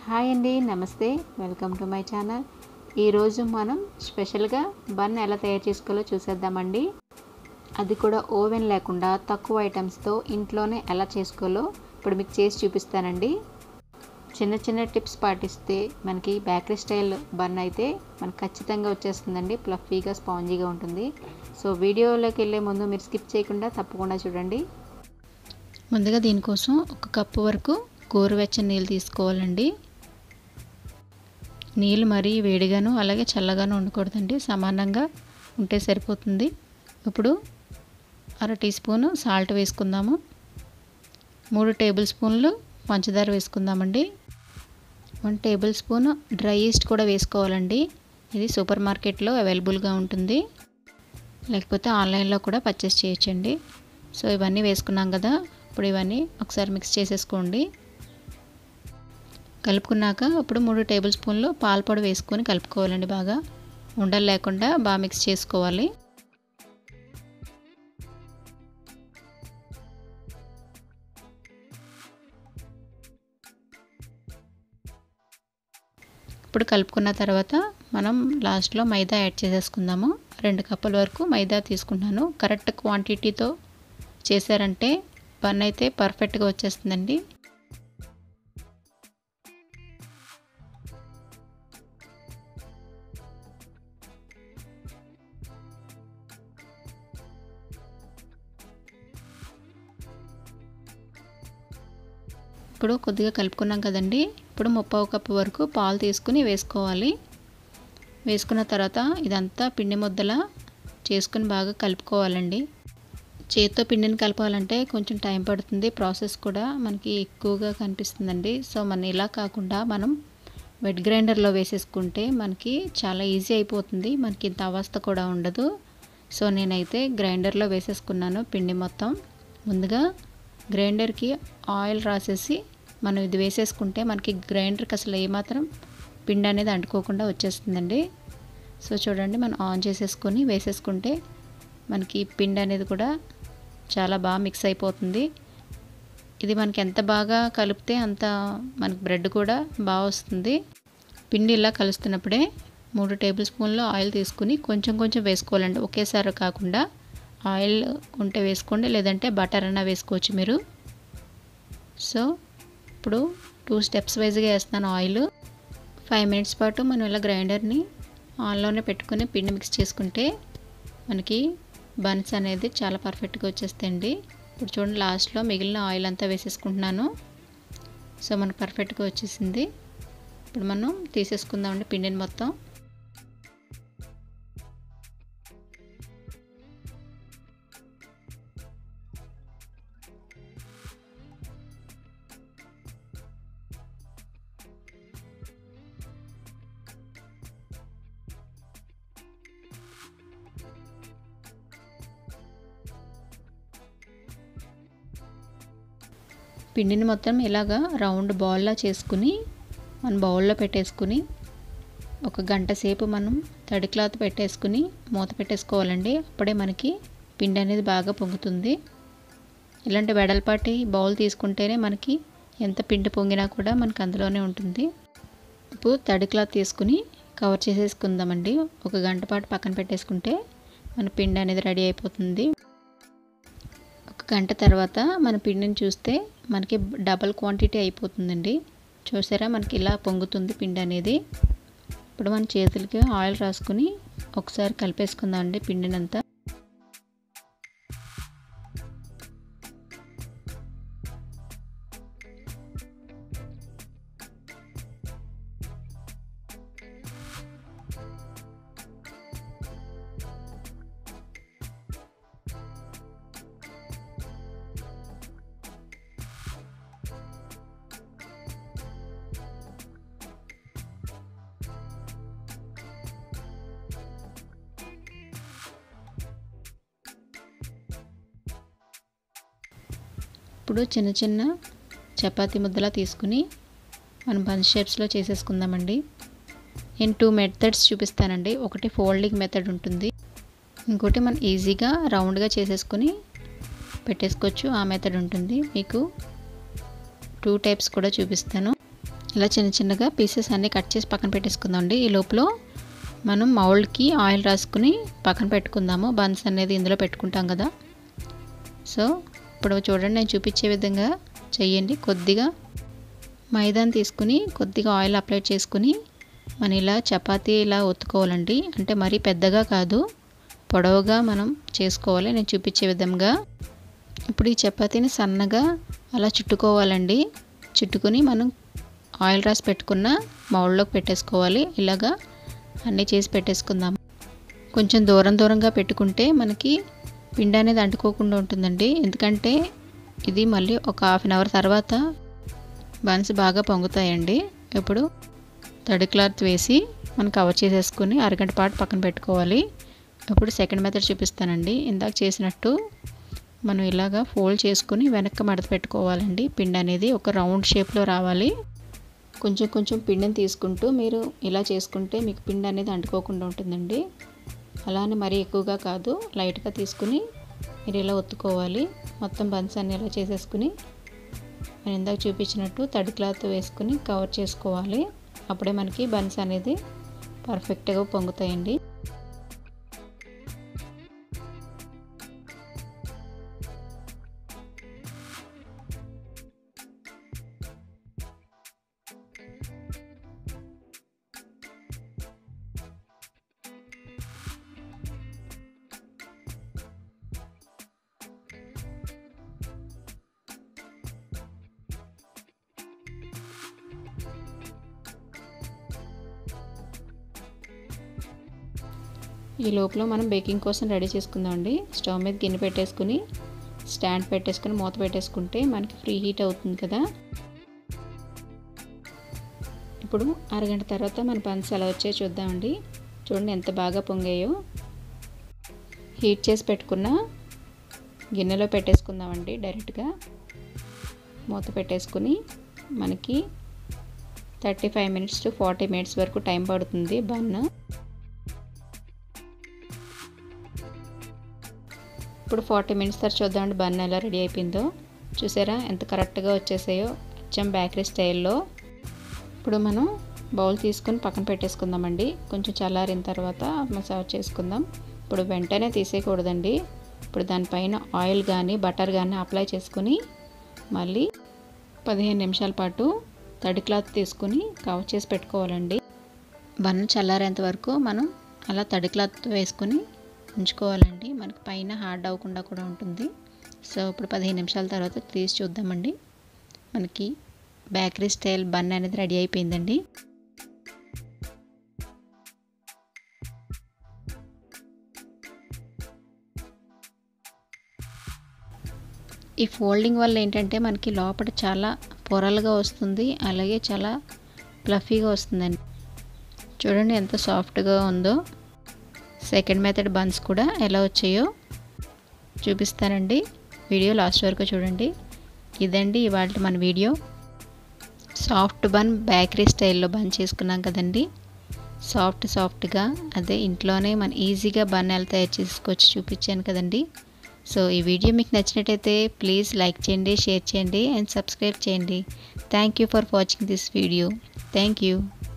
hi అండి నమస్తే welcome to my channel ఈరోజు మనం స్పెషల్గా బన్ ఎలా తయారు చేసుకోవాలో చూసేద్దామండి అది కూడా ఓవెన్ లేకుండా తక్కువ ఐటమ్స్తో ఇంట్లోనే ఎలా చేసుకోవాలో ఇప్పుడు మీకు చేసి చూపిస్తానండి చిన్న చిన్న టిప్స్ పాటిస్తే మనకి బేకరీ స్టైల్ బన్ అయితే మనకు ఖచ్చితంగా వచ్చేస్తుందండి ప్లఫీగా స్పాంజీగా ఉంటుంది సో వీడియోలోకి వెళ్ళే ముందు మీరు స్కిప్ చేయకుండా తప్పకుండా చూడండి ముందుగా దీనికోసం ఒక కప్పు వరకు గోరువెచ్చని నీళ్ళు తీసుకోవాలండి నీళ్ళు మరీ వేడిగాను అలాగే చల్లగాను ఉండకూడదండి సమానంగా ఉంటే సరిపోతుంది ఇప్పుడు అర టీ స్పూను సాల్ట్ వేసుకుందాము మూడు టేబుల్ స్పూన్లు పంచదార వేసుకుందామండి one table spoon dry yeast కూడా వేసుకోవాలండి ఇది సూపర్ మార్కెట్లో అవైలబుల్గా ఉంటుంది లేకపోతే ఆన్లైన్లో కూడా పర్చేస్ చేయొచ్చండి సో ఇవన్నీ వేసుకున్నాం కదా ఇప్పుడు ఇవన్నీ ఒకసారి మిక్స్ చేసేసుకోండి కలుపుకున్నాక ఇప్పుడు మూడు టేబుల్ స్పూన్లు పాల పొడి వేసుకొని కలుపుకోవాలండి బాగా ఉండలు లేకుండా బాగా మిక్స్ చేసుకోవాలి ఇప్పుడు కలుపుకున్న తర్వాత మనం లాస్ట్లో మైదా యాడ్ చేసేసుకుందాము రెండు కప్పుల వరకు మైదా తీసుకుంటున్నాను కరెక్ట్ క్వాంటిటీతో చేశారంటే బన్ అయితే పర్ఫెక్ట్గా వచ్చేస్తుందండి ఇప్పుడు కొద్దిగా కలుపుకున్నాం కదండి ఇప్పుడు ముప్పావు కప్పు వరకు పాలు తీసుకుని వేసుకోవాలి వేసుకున్న తర్వాత ఇదంతా పిండి ముద్దలా చేసుకుని బాగా కలుపుకోవాలండి చేతితో పిండిని కలపాలంటే కొంచెం టైం పడుతుంది ప్రాసెస్ కూడా మనకి ఎక్కువగా కనిపిస్తుందండి సో మన ఇలా కాకుండా మనం వెట్ గ్రైండర్లో వేసేసుకుంటే మనకి చాలా ఈజీ అయిపోతుంది మనకి ఇంత అవస్థ కూడా ఉండదు సో నేనైతే గ్రైండర్లో వేసేసుకున్నాను పిండి మొత్తం ముందుగా గ్రైండర్కి ఆయిల్ రాసేసి మనం ఇది వేసేసుకుంటే మనకి గ్రైండర్కి అసలు ఏమాత్రం పిండి అనేది అంటుకోకుండా వచ్చేస్తుందండి సో చూడండి మనం ఆన్ చేసేసుకొని వేసేసుకుంటే మనకి పిండి అనేది కూడా చాలా బాగా మిక్స్ అయిపోతుంది ఇది మనకి ఎంత బాగా కలిపితే అంత మనకి బ్రెడ్ కూడా బాగా వస్తుంది పిండి ఇలా కలుస్తున్నప్పుడే మూడు టేబుల్ స్పూన్లు ఆయిల్ తీసుకుని కొంచెం కొంచెం వేసుకోవాలండి ఒకేసారి కాకుండా ఆయిల్ ఉంటే వేసుకోండి లేదంటే బటర్ అన్నా వేసుకోవచ్చు మీరు సో ఇప్పుడు టూ స్టెప్స్ వైజ్గా వేస్తున్నాను ఆయిల్ ఫైవ్ మినిట్స్ పాటు మనం ఇలా గ్రైండర్ని ఆన్లోనే పెట్టుకుని పిండి మిక్స్ చేసుకుంటే మనకి బన్స్ అనేది చాలా పర్ఫెక్ట్గా వచ్చేస్తాయండి ఇప్పుడు చూడండి లాస్ట్లో మిగిలిన ఆయిల్ అంతా వేసేసుకుంటున్నాను సో మనకు పర్ఫెక్ట్గా వచ్చేసింది ఇప్పుడు మనం తీసేసుకుందామండి పిండిని మొత్తం పిండిని మొత్తం ఇలాగా రౌండ్ బాల్లా చేసుకుని మన బౌల్లో పెట్టేసుకుని ఒక గంట సేపు మనం తడి క్లాత్ పెట్టేసుకుని మూత పెట్టేసుకోవాలండి అప్పుడే మనకి పిండి అనేది బాగా పొంగుతుంది ఇలాంటి వెడల్పాటి బౌల్ తీసుకుంటేనే మనకి ఎంత పిండి పొంగినా కూడా మనకి అందులోనే ఉంటుంది ఇప్పుడు తడి క్లాత్ తీసుకుని కవర్ చేసేసుకుందామండి ఒక గంట పాటు పక్కన పెట్టేసుకుంటే మన పిండి అనేది రెడీ అయిపోతుంది ఒక గంట తర్వాత మన పిండిని చూస్తే మనకి డబల్ క్వాంటిటీ అయిపోతుందండి చూసారా మనకి ఇలా పొంగుతుంది పిండి అనేది ఇప్పుడు మన చేతులకి ఆయిల్ రాసుకుని ఒకసారి కలిపేసుకుందాం అండి పిండినంతా ఇప్పుడు చిన్న చిన్న చపాతీ ముద్దలా తీసుకుని మనం బన్ షేప్స్లో చేసేసుకుందామండి నేను టూ మెథడ్స్ చూపిస్తానండి ఒకటి ఫోల్డింగ్ మెథడ్ ఉంటుంది ఇంకోటి మనం ఈజీగా రౌండ్గా చేసేసుకొని పెట్టేసుకోవచ్చు ఆ మెథడ్ ఉంటుంది మీకు టూ టైప్స్ కూడా చూపిస్తాను ఇలా చిన్న చిన్నగా పీసెస్ అన్నీ కట్ చేసి పక్కన పెట్టేసుకుందామండి ఈ లోపల మనం మౌల్డ్కి ఆయిల్ రాసుకుని పక్కన పెట్టుకుందాము బన్స్ అనేది ఇందులో పెట్టుకుంటాం కదా సో ఇప్పుడు చూడండి నేను చూపించే విధంగా చెయ్యండి కొద్దిగా మైదాని తీసుకుని కొద్దిగా ఆయిల్ అప్లై చేసుకుని మనం ఇలా చపాతీ ఇలా ఒత్తుకోవాలండి అంటే మరీ పెద్దగా కాదు పొడవుగా మనం చేసుకోవాలి నేను చూపించే విధంగా ఇప్పుడు ఈ చపాతీని సన్నగా అలా చుట్టుకోవాలండి చుట్టుకొని మనం ఆయిల్ రాసి పెట్టుకున్న మౌల్డ్లోకి పెట్టేసుకోవాలి ఇలాగా అన్నీ చేసి పెట్టేసుకుందాం కొంచెం దూరం దూరంగా పెట్టుకుంటే మనకి పిండి అనేది అంటుకోకుండా ఉంటుందండి ఎందుకంటే ఇది మళ్ళీ ఒక హాఫ్ అన్ అవర్ తర్వాత బన్స్ బాగా పొంగుతాయండి ఇప్పుడు తడి క్లాత్ వేసి మనం కవర్ చేసేసుకుని అరగంట పాటు పక్కన పెట్టుకోవాలి ఇప్పుడు సెకండ్ మెథడ్ చూపిస్తానండి ఇందాక చేసినట్టు మనం ఇలాగా ఫోల్డ్ చేసుకుని వెనక్కి మడత పెట్టుకోవాలండి పిండి అనేది ఒక రౌండ్ షేప్లో రావాలి కొంచెం కొంచెం పిండిని తీసుకుంటూ మీరు ఇలా చేసుకుంటే మీకు పిండి అనేది అంటుకోకుండా ఉంటుందండి అలానే మరీ ఎక్కువగా కాదు లైట్గా తీసుకుని మీరు ఇలా ఒత్తుకోవాలి మొత్తం బన్స్ అన్ని ఇలా చేసేసుకుని నేను ఇందాక చూపించినట్టు తడి క్లాత్ వేసుకుని కవర్ చేసుకోవాలి అప్పుడే మనకి బన్స్ అనేది పర్ఫెక్ట్గా పొంగుతాయండి ఈ లోపల మనం బేకింగ్ కోసం రెడీ చేసుకుందామండి స్టవ్ మీద గిన్నె పెట్టేసుకుని స్టాండ్ పెట్టేసుకుని మూత పెట్టేసుకుంటే మనకి ఫ్రీ హీట్ అవుతుంది కదా ఇప్పుడు అరగంట తర్వాత మన బన్స్ ఎలా వచ్చాయో చూద్దామండి చూడండి ఎంత బాగా పొంగాయో హీట్ చేసి పెట్టుకున్న గిన్నెలో పెట్టేసుకుందామండి డైరెక్ట్గా మూత పెట్టేసుకుని మనకి thirty five minutes to forty minutes వరకు టైం పడుతుంది బన్ ఇప్పుడు ఫార్టీ మినిట్స్ తర్వాత చూద్దామండి బన్ ఎలా రెడీ అయిపోయిందో చూసారా ఎంత కరెక్ట్గా వచ్చేసాయో అచ్చం బేకరీ స్టైల్లో ఇప్పుడు మనం బౌల్ తీసుకొని పక్కన పెట్టేసుకుందామండి కొంచెం చల్లారిన తర్వాత మనం సర్వ్ చేసుకుందాం ఇప్పుడు వెంటనే తీసేయకూడదండి ఇప్పుడు దానిపైన ఆయిల్ కానీ బటర్ కానీ అప్లై చేసుకొని మళ్ళీ పదిహేను నిమిషాల పాటు తడి క్లాత్ తీసుకుని కవర్ చేసి పెట్టుకోవాలండి బన్ చల్లారేంత వరకు మనం అలా తడి క్లాత్ వేసుకొని ఉంచుకోవాలండి మనకి పైన హార్డ్ అవ్వకుండా కూడా ఉంటుంది సో ఇప్పుడు పదిహేను నిమిషాల తర్వాత తీసి చూద్దామండి మనకి బేకరీ స్టైల్ బన్ అనేది రెడీ అయిపోయిందండి ఈ ఫోల్డింగ్ వల్ల ఏంటంటే మనకి లోపల చాలా పొరలుగా వస్తుంది అలాగే చాలా ప్లఫీగా వస్తుందండి చూడండి ఎంత సాఫ్ట్గా ఉందో సెకండ్ మెథడ్ బన్స్ కూడా ఎలా వచ్చాయో చూపిస్తానండి వీడియో లాస్ట్ వరకు చూడండి ఇదండి ఇవాళ మన వీడియో సాఫ్ట్ బన్ బేకరీ స్టైల్లో బన్ చేసుకున్నాం కదండి సాఫ్ట్ సాఫ్ట్గా అదే ఇంట్లోనే మన ఈజీగా బన్ ఎలా తయారు చేసుకోవచ్చు చూపించాను కదండి సో ఈ వీడియో మీకు నచ్చినట్టయితే ప్లీజ్ లైక్ చేయండి షేర్ చేయండి అండ్ సబ్స్క్రైబ్ చేయండి thank you for watching this video thank you